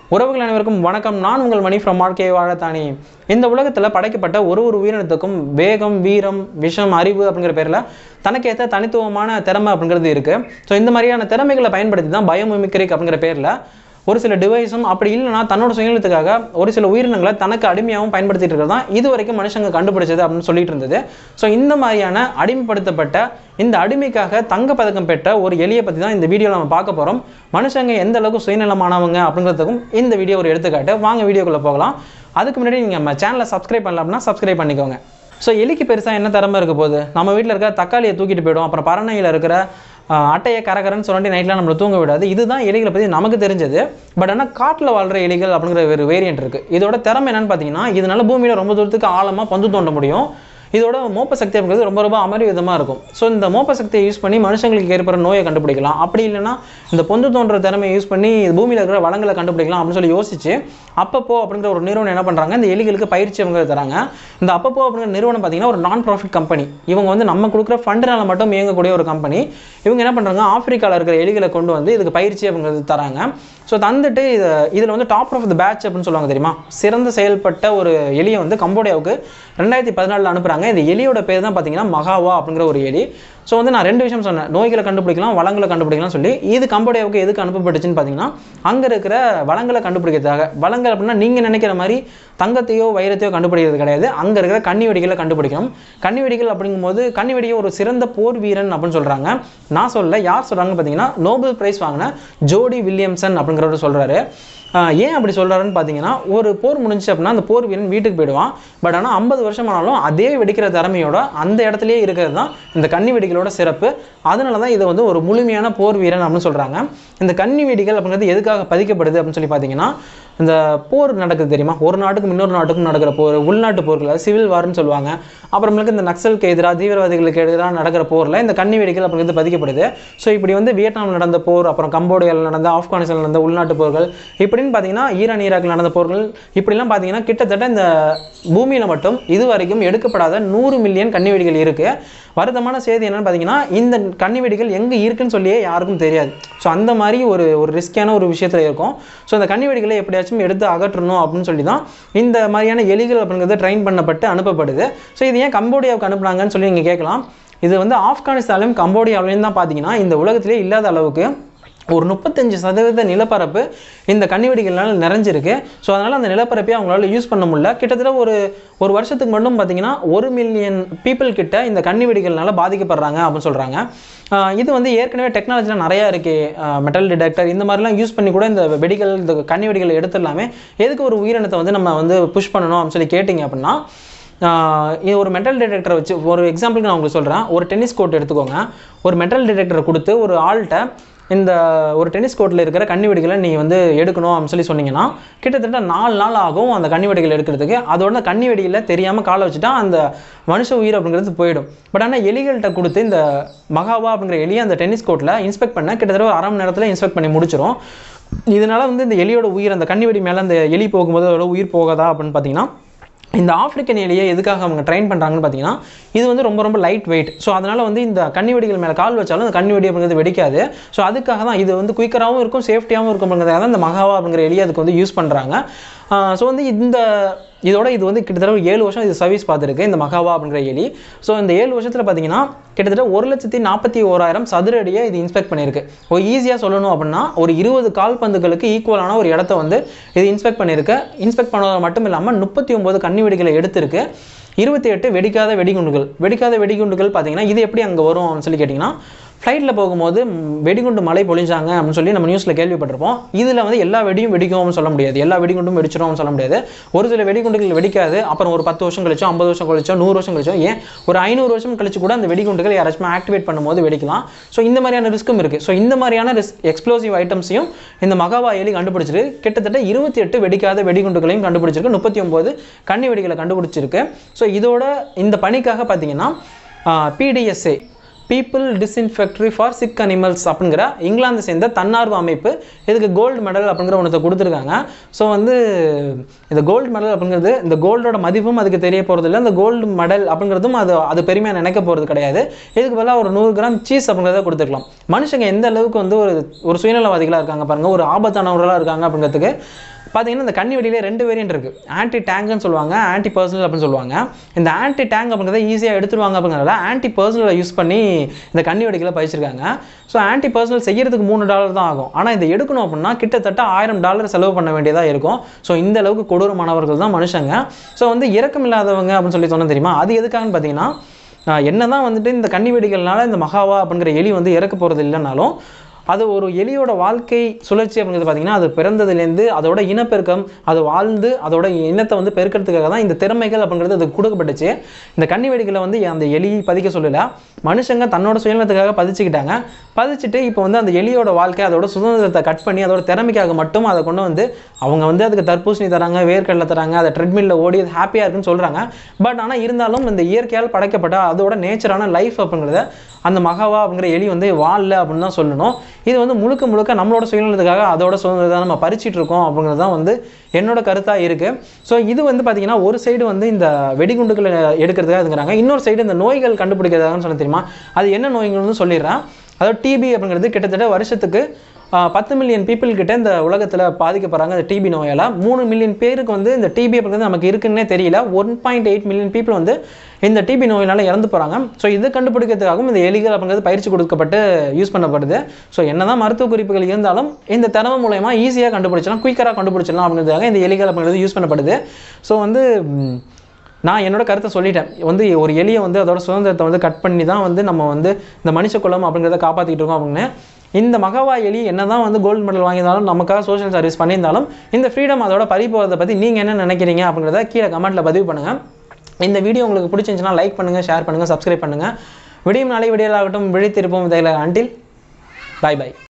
உறவுகள் அனைவருக்கும் வணக்கம் நான் உங்கள் மணி ஃப்ரம் வாழ்க்கையை வாழத்தானே இந்த உலகத்தில் படைக்கப்பட்ட ஒரு ஒரு உயிரினத்துக்கும் வேகம் வீரம் விஷம் அறிவு அப்படிங்கிற பேரில் தனக்கேற்ற தனித்துவமான திறமை அப்படிங்கிறது இருக்குது ஸோ இந்த மாதிரியான திறமைகளை பயன்படுத்தி தான் பயோமிமிக்ரிக் அப்படிங்கிற பேரில் ஒரு சில டிவைஸும் அப்படி இல்லைன்னா தன்னோட சுயநலத்துக்காக ஒரு சில உயிரினங்களை தனக்கு அடிமையாகவும் பயன்படுத்திட்டு இருக்கிறது தான் இது வரைக்கும் மனுஷங்க கண்டுபிடிச்சது அப்படின்னு சொல்லிட்டு இருந்தது ஸோ இந்த மாதிரியான அடிமைப்படுத்தப்பட்ட இந்த அடிமைக்காக தங்க பதக்கம் பெற்ற ஒரு எலியை பற்றி தான் இந்த வீடியோவில் நம்ம பார்க்க போகிறோம் மனுஷங்க எந்த அளவுக்கு சுயநலமானவங்க அப்படிங்கிறதுக்கும் இந்த வீடியோ ஒரு எடுத்துக்காட்டு வாங்க வீடியோக்குள்ளே போகலாம் அதுக்கு முன்னாடி நீங்கள் நம்ம சேனலை சப்ஸ்கிரைப் பண்ணல அப்படின்னா சப்ஸ்கிரைப் பண்ணிக்கோங்க ஸோ எலிக்கு பெருசாக என்ன திறமை இருக்க போகுது நம்ம வீட்டில் இருக்க தக்காளியை தூக்கிட்டு போயிடும் அப்புறம் பரணையில் இருக்கிற ஆஹ், அட்டையை கரகரன்னு சொல்லிட்டு நைட்லாம் நம்மளை தூங்க விடாது இதுதான் எலிகளை பற்றி நமக்கு தெரிஞ்சது பட் ஆனால் காட்டில் வாழ்கிற எலிகள் அப்படிங்கிற ஒரு வேரியன்ட் இருக்குது இதோட திறமை என்னன்னு பார்த்தீங்கன்னா இதனால பூமியில் ரொம்ப தூரத்துக்கு ஆழமாக பந்து தோண்ட முடியும் இதோட மோப்ப சக்தி அப்படிங்கிறது ரொம்ப ரொம்ப அமரிவிதமாக இருக்கும் ஸோ இந்த மோப்ப சக்தியை யூஸ் பண்ணி மனுஷங்களுக்கு ஏற்படுற நோயை கண்டுபிடிக்கலாம் அப்படி இல்லைன்னா இந்த பொந்து தோன்ற திறமையை யூஸ் பண்ணி பூமியில் இருக்கிற வளங்களை கண்டுபிடிக்கலாம் அப்படின்னு சொல்லி யோசிச்சு அப்பப்போ அப்படிங்கிற ஒரு நிறுவனம் என்ன பண்ணுறாங்க இந்த எலிகளுக்கு பயிற்சி அவங்க தராங்க இந்த அப்பப்போ அப்படிங்கிற நிறுவனம் பார்த்தீங்கன்னா ஒரு நான் ப்ராஃபிட் கம்பெனி இவங்க வந்து நம்ம கொடுக்குற ஃபண்டுனால மட்டும் இயங்கக்கூடிய ஒரு கம்பெனி இவங்க என்ன பண்ணுறாங்க ஆப்பிரிக்காவில் இருக்கிற எலிகளை கொண்டு வந்து இதுக்கு பயிற்சி அப்படிங்கிறது தராங்க ஸோ தந்துட்டு இது இதில் வந்து டாப் ஆஃப் த பேட்ச் அப்படின்னு சொல்லுவாங்க தெரியுமா சிறந்த செயல்பட்ட ஒரு எலியை வந்து கம்போடியாவுக்கு ரெண்டாயிரத்தி பதினாலில் அனுப்புகிறாங்க இந்த எலியோட பேர் தான் பார்த்தீங்கன்னா மகாவா அப்படிங்கிற ஒரு எலி ஸோ வந்து நான் ரெண்டு விஷயம் சொன்னேன் நோய்களை கண்டுபிடிக்கலாம் வளங்களை கண்டுபிடிக்கலாம் சொல்லி இது கம்போடியாவுக்கு எதுக்கு அனுப்பப்பட்டுச்சுன்னு பார்த்தீங்கன்னா அங்கே இருக்கிற வளங்களை கண்டுபிடிக்கிறதுக்காக வளங்கள் அப்படின்னா நீங்கள் நினைக்கிற மாதிரி தங்கத்தையோ வைரத்தையோ கண்டுபிடிக்கிறது கிடையாது அங்கே இருக்கிற கன்னி வெடிகளை கண்டுபிடிக்கணும் கன்னி வெடிகள் அப்படிங்கும்போது கன்னி வெடியை ஒரு சிறந்த போர் வீரன் அப்படின்னு சொல்கிறாங்க நான் சொல்ல யார் சொல்கிறாங்கன்னு பார்த்தீங்கன்னா நோபல் பிரைஸ் வாங்கின ஜோடி வில்லியம்சன் அப்படிங்கிறவர் சொல்கிறாரு ஏன் அப்படி சொல்கிறாருன்னு பார்த்தீங்கன்னா ஒரு போர் முடிஞ்சுச்சு அப்படின்னா அந்த போர் வீரன் வீட்டுக்கு போயிடுவான் பட் ஆனால் ஐம்பது வருஷம் ஆனாலும் அதே வெடிக்கிற திறமையோட அந்த இடத்துலயே இருக்கிறது தான் இந்த கன்னி வெடிகளோட சிறப்பு அதனால தான் இதை வந்து ஒரு முழுமையான போர் வீரன் அப்படின்னு சொல்கிறாங்க இந்த கன்னி வெடிகள் அப்படிங்கிறது எதுக்காக பதிக்கப்படுது அப்படின்னு சொல்லி பார்த்தீங்கன்னா இந்த போர் நடக்குது தெரியுமா ஒரு நாட்டுக்கும் இன்னொரு நாட்டுக்கும் நடக்கிற போர் உள்நாட்டு போர்கள் சிவில் வார்னு சொல்லுவாங்க அப்புறமேலுக்கு இந்த நக்சலுக்கு எதிராக தீவிரவாதிகளுக்கு எதிராக நடக்கிற போரில் இந்த கன்னி வெடிகள் அப்படிங்கிறது பதிக்கப்படுது ஸோ இப்படி வந்து வியட்நாம் நடந்த போர் அப்புறம் கம்போடியாவில் நடந்த ஆப்கானிஸ்தான் நடந்த உள்நாட்டு போர்கள் இப்படின்னு பார்த்தீங்கன்னா ஈரான் ஈராக்கில் நடந்த போர்கள் இப்படிலாம் பார்த்தீங்கன்னா கிட்டத்தட்ட இந்த பூமியில் மட்டும் இது வரைக்கும் எடுக்கப்படாத நூறு மில்லியன் கன்னி வெடிகள் இருக்குது வருத்தமான செய்தி என்னன்னு பார்த்தீங்கன்னா இந்த கன்னி வெடிகள் எங்கே இருக்குன்னு சொல்லியே யாருக்கும் தெரியாது ஸோ அந்த மாதிரி ஒரு ஒரு ரிஸ்கியான ஒரு விஷயத்தில் இருக்கும் ஸோ அந்த கன்னி வெடிகளை எப்படியாச்சும் எடுத்து அகற்றணும் அப்படின்னு சொல்லி தான் இந்த மாதிரியான எலிகள் அப்படிங்கிறது ட்ரெயின் பண்ணப்பட்டு அனுப்பப்படுது ஸோ இது ஏன் கம்போடியாவுக்கு அனுப்புனாங்கன்னு சொல்லி நீங்கள் கேட்கலாம் இது வந்து ஆப்கானிஸ்தான்லையும் கம்போடியாவிலையும் தான் பார்த்தீங்கன்னா இந்த உலகத்திலே இல்லாத அளவுக்கு ஒரு முப்பத்தஞ்சு சதவீத நிலப்பரப்பு இந்த கன்னிவெடிகள்னால நிறைஞ்சிருக்கு ஸோ அதனால் அந்த நிலப்பரப்பை அவங்களால யூஸ் பண்ண முடியல கிட்டத்தட்ட ஒரு ஒரு வருஷத்துக்கு மட்டும் பார்த்தீங்கன்னா ஒரு மில்லியன் பீப்புள் கிட்ட இந்த கன்னிவெடிகள்னால பாதிக்கப்படுறாங்க அப்படின்னு சொல்கிறாங்க இது வந்து ஏற்கனவே டெக்னாலஜிலாம் நிறையா இருக்குது மெட்டல் டிடெக்டர் இந்த மாதிரிலாம் யூஸ் பண்ணி கூட இந்த வெடிகள் இந்த கன்னி வெடிகளை எடுத்துடலாமே எதுக்கு ஒரு உயிரினத்தை வந்து நம்ம வந்து புஷ் பண்ணணும் அப்படின்னு சொல்லி கேட்டிங்க அப்படின்னா ஆஹ் இது ஒரு மெட்டல் டிடெக்டரை வச்சு ஒரு எக்ஸாம்பிளுக்கு நான் உங்களுக்கு சொல்கிறேன் ஒரு டென்னிஸ் கோர்ட் எடுத்துக்கோங்க ஒரு மெட்டல் டிடெக்டரை கொடுத்து ஒரு ஆள்கிட்ட இந்த ஒரு டென்னிஸ் கோர்ட்டில் இருக்கிற கன்னி வெடிகளை நீங்கள் வந்து எடுக்கணும் அப்படின்னு சொல்லி சொன்னீங்கன்னா கிட்டத்தட்ட நாலு நாள் ஆகும் அந்த கன்னி வெடிகள் எடுக்கிறதுக்கு அதோட கன்னி வெடியில் தெரியாமல் காலை வச்சுட்டா அந்த மனுஷ உயிர் அப்படிங்கிறது போயிடும் பட் ஆனால் எலிகள்கிட்ட கொடுத்து இந்த மகாவா அப்படிங்கிற எலியை அந்த டென்னிஸ் கோர்ட்டில் இன்ஸ்பெக்ட் பண்ண கிட்டத்தட்ட ஒரு அரை மணி நேரத்தில் இன்ஸ்பெக்ட் பண்ணி முடிச்சிடும் இதனால வந்து இந்த எலியோட உயிர் அந்த கன்னி வெடி மேலே அந்த எலி போகும்போது அதோட உயிர் போகாதா அப்படின்னு பார்த்தீங்கன்னா இந்த ஆப்பிரிக்கன் எலியை எதுக்காக அவங்க ட்ரெயின் பண்ணுறாங்கன்னு பார்த்தீங்கன்னா இது வந்து ரொம்ப ரொம்ப லைட் வெயிட் ஸோ அதனால் வந்து இந்த கன்னி வெடிகள் மேலே கால் வச்சாலும் அந்த கன்னி வெடி அப்படிங்கிறது வெடிக்காது ஸோ அதுக்காக தான் இது வந்து குயிக்கராகவும் இருக்கும் சேஃப்டியாகவும் இருக்கும் அப்படிங்கிறதுக்காக தான் இந்த மகாவா அப்படிங்கிற எலியை அதுக்கு வந்து யூஸ் பண்ணுறாங்க ஸோ வந்து இந்த இதோட இது வந்து கிட்டத்தட்ட ஒரு ஏழு வருஷம் இது சர்வீஸ் பார்த்துருக்கு இந்த மகாவா அப்படிங்கிற எலி ஸோ இந்த ஏழு வருஷத்தில் பார்த்தீங்கன்னா கிட்டத்தட்ட ஒரு லட்சத்தி நாற்பத்தி ஓராயிரம் சதுர அடியை இது இன்ஸ்பெக்ட் பண்ணியிருக்கு ஒரு ஈஸியாக சொல்லணும் அப்படின்னா ஒரு இருபது கால்பந்துகளுக்கு ஈக்குவலான ஒரு இடத்த வந்து இது இன்ஸ்பெக்ட் பண்ணியிருக்கு இன்ஸ்பெக்ட் பண்ணது மட்டும் இல்லாமல் முப்பத்தி ஒம்பது கன்னி வெடிகளை எடுத்திருக்கு இருபத்தி எட்டு வெடிக்காத வெடிகுண்டுகள் வெடிக்காத வெடிகுண்டுகள் பார்த்தீங்கன்னா இது எப்படி அங்கே வரும் அப்படின்னு சொல்லி கேட்டிங்கன்னா ஃப்ளைட்டில் போகும்போது ம், வெடிகுண்டு மழை பொழிஞ்சாங்க அப்படின்னு சொல்லி நம்ம நியூஸில் கேள்விப்பட்டிருப்போம் இதில் வந்து எல்லா வெடியும் வெடிக்கும்னு சொல்ல முடியாது எல்லா வெடிகுண்டும் வெடிச்சிரும்னு சொல்ல முடியாது ஒரு சில வெடிகுண்டுகள் வெடிக்காது அப்புறம் ஒரு பத்து வருஷம் கழிச்சோ ஐம்பது வருஷம் கழிச்சோ நூறு வருஷம் கழிச்சோ ஏன் ஒரு ஐநூறு வருஷம் கழிச்சு கூட அந்த வெடிகுண்டுகள் யாராச்சும் ஆக்டிவேட் பண்ணும்போது வெடிக்கலாம் ஸோ இந்த மாதிரியான ரிஸ்க்கும் இருக்குது ஸோ இந்த மாதிரியான ரிஸ்க் எக்ஸ்ப்ளோசிவ் ஐட்டம்ஸையும் இந்த மகாவா எலி கண்டுபிடிச்சிருக்கு கிட்டத்தட்ட இருபத்தி எட்டு வெடிக்காத வெடிகுண்டுகளையும் கண்டுபிடிச்சிருக்கு முப்பத்தி ஒம்பது கன்னி வெடிகளை கண்டுபிடிச்சிருக்கு ஸோ இதோட இந்த பணிக்காக பார்த்தீங்கன்னா PDSA people dispensary for sick animals அப்படிங்கிற இங்கிலாந்து சேர்ந்த தன்னார்வ அமைப்பு இதுக்கு கோல்டு மெடல் அப்படிங்கிற ஒன்றத்தை கொடுத்துருக்காங்க ஸோ வந்து இந்த கோல்டு மெடல் அப்படிங்கிறது இந்த கோல்டோட மதிப்பும் அதுக்கு தெரிய போகிறது இல்லை இந்த கோல்டு மெடல் அப்படிங்கிறதும் அது அது பெருமையாக நினைக்க போகிறது கிடையாது இதுக்கு பதிலாக ஒரு நூறு கிராம் சீஸ் அப்படிங்கிறத கொடுத்துருக்கலாம் மனுஷங்க எந்த அளவுக்கு வந்து ஒரு ஒரு சுயநலவாதிகளாக இருக்காங்க பாருங்கள் ஒரு ஆபத்தானவர்களாக இருக்காங்க அப்படிங்கிறதுக்கு பார்த்தீங்கன்னா இந்த கன்னி வெடியிலே ரெண்டு வேரியன்ட் இருக்குது ஆன்டி டேங்க்னு சொல்லுவாங்க ஆன்டி பர்சனல் அப்படின்னு சொல்லுவாங்க இந்த ஆன்டி டேங்க் அப்படிங்கிறத ஈஸியாக எடுத்துருவாங்க அப்படிங்கிறதால ஆன்டி பர்சனலை யூஸ் பண்ணி இந்த கன்னி வெடிகளை பயிச்சிருக்காங்க ஸோ ஆன்டி பர்சனல் செய்யறதுக்கு மூணு டாலர் தான் ஆகும் ஆனால் இதை எடுக்கணும் அப்படின்னா கிட்டத்தட்ட ஆயிரம் டாலர் செலவு பண்ண வேண்டியதாக இருக்கும் ஸோ இந்த அளவுக்கு கொடூரமானவர்கள் தான் மனுஷங்க ஸோ வந்து இறக்கம் இல்லாதவங்க அப்படின்னு சொல்லி சொன்னது தெரியுமா அது எதுக்காகன்னு பார்த்தீங்கன்னா ஆஹ் என்னதான் வந்துட்டு இந்த கன்னி வெடிகள்னால இந்த மகாவா அப்படிங்கிற எலி வந்து இறக்க போகிறது இல்லைனாலும் அது ஒரு எலியோட வாழ்க்கை சுழற்சி அப்படிங்கிறது பார்த்தீங்கன்னா அது பிறந்ததுலேருந்து அதோட இனப்பெருக்கம் அது வாழ்ந்து அதோட இனத்தை வந்து பெருக்கிறதுக்காக தான் இந்த திறமைகள் அப்படிங்கிறது அதுக்கு கொடுக்கப்பட்டுச்சு இந்த கன்னி வெடிகளை வந்து அந்த எலி பதிக்க சொல்லல மனுஷங்க தன்னோட சுயநலத்துக்காக பதிச்சுக்கிட்டாங்க பதிச்சுட்டு இப்போ வந்து அந்த எலியோட வாழ்க்கை அதோட சுதந்திரத்தை கட் பண்ணி அதோட திறமைக்காக மட்டும் அதை கொண்டு வந்து அவங்க வந்து அதுக்கு தர்பூசணி தராங்க வேர்க்கடலை தராங்க அதை ட்ரெட்மில்ல ஓடி அது ஹாப்பியாக இருக்குன்னு சொல்கிறாங்க பட் ஆனால் இருந்தாலும் இந்த இயற்கையால் படைக்கப்பட்ட அதோட நேச்சரான லைஃப் அப்படிங்கிறத அந்த மகாவா அப்படிங்கிற எலி வந்து வாழல அப்படின்னு தான் சொல்லணும் இது வந்து முழுக்க முழுக்க நம்மளோட சுயநலத்துக்காக அதோட சுதந்திரத்தை நம்ம பறிச்சிட்டு இருக்கோம் அப்படிங்கிறது தான் வந்து என்னோட கருத்தாக இருக்குது ஸோ இது வந்து பார்த்தீங்கன்னா ஒரு சைடு வந்து இந்த வெடிகுண்டுகளை எடுக்கிறதுக்காக இதுங்கிறாங்க இன்னொரு சைடு இந்த நோய்கள் கண்டுபிடிக்கிறதாகன்னு சொல்ல தெரியுமா அது என்ன நோய்கள்னு சொல்லிடுறேன் அதாவது டிபி அப்படிங்கிறது கிட்டத்தட்ட வருஷத்துக்கு ஆஹ், பத்து மில்லியன் பீப்புள் கிட்ட இந்த உலகத்தில் பாதிக்கப்படுறாங்க இந்த டிபி நோயால் மூணு மில்லியன் பேருக்கு வந்து இந்த டிபி அப்படிங்கிறது நமக்கு இருக்குன்னே தெரியல one point eight million people வந்து இந்த டிபி நோயினால இறந்து போகிறாங்க ஸோ இது கண்டுபிடிக்கிறதுக்காகவும் இந்த எலிகள் அப்படிங்கிறது பயிற்சி கொடுக்கப்பட்டு யூஸ் பண்ணப்படுது ஸோ என்னதான் மருத்துவ குறிப்புகள் இருந்தாலும் இந்த திறமை மூலயமா ஈஸியாக கண்டுபிடிச்சலாம் குயிக்கராக கண்டுபிடிச்சிடலாம் அப்படிங்கிறதுக்காக இந்த எலிகள் அப்படிங்கிறது யூஸ் பண்ணப்படுது ஸோ வந்து ம், நான் என்னோட கருத்தை சொல்லிட்டேன் வந்து ஒரு எலியை வந்து அதோட சுதந்திரத்தை வந்து கட் பண்ணி தான் வந்து நம்ம வந்து இந்த மனுஷ குலம் அப்படிங்கிறத காப்பாற்றிட்டு இருக்கோம் அப்படின்னு இந்த மகவா எலி என்னதான் வந்து கோல்டு மெடல் வாங்கியிருந்தாலும் நமக்காக சோஷியல் சர்வீஸ் பண்ணியிருந்தாலும் இந்த ஃப்ரீடம் அதோட பறி போகிறத பற்றி நீங்கள் என்ன நினைக்கிறீங்க அப்படிங்கிறத கீழே கமெண்ட்டில் பதிவு பண்ணுங்கள் இந்த வீடியோ உங்களுக்கு பிடிச்சிருந்துச்சுன்னா லைக் பண்ணுங்கள் ஷேர் பண்ணுங்கள் சப்ஸ்கிரைப் பண்ணுங்கள் விடியும் நாளை விடியலாகட்டும் விழித்திருப்போம் இதில் அண்டில் பை பை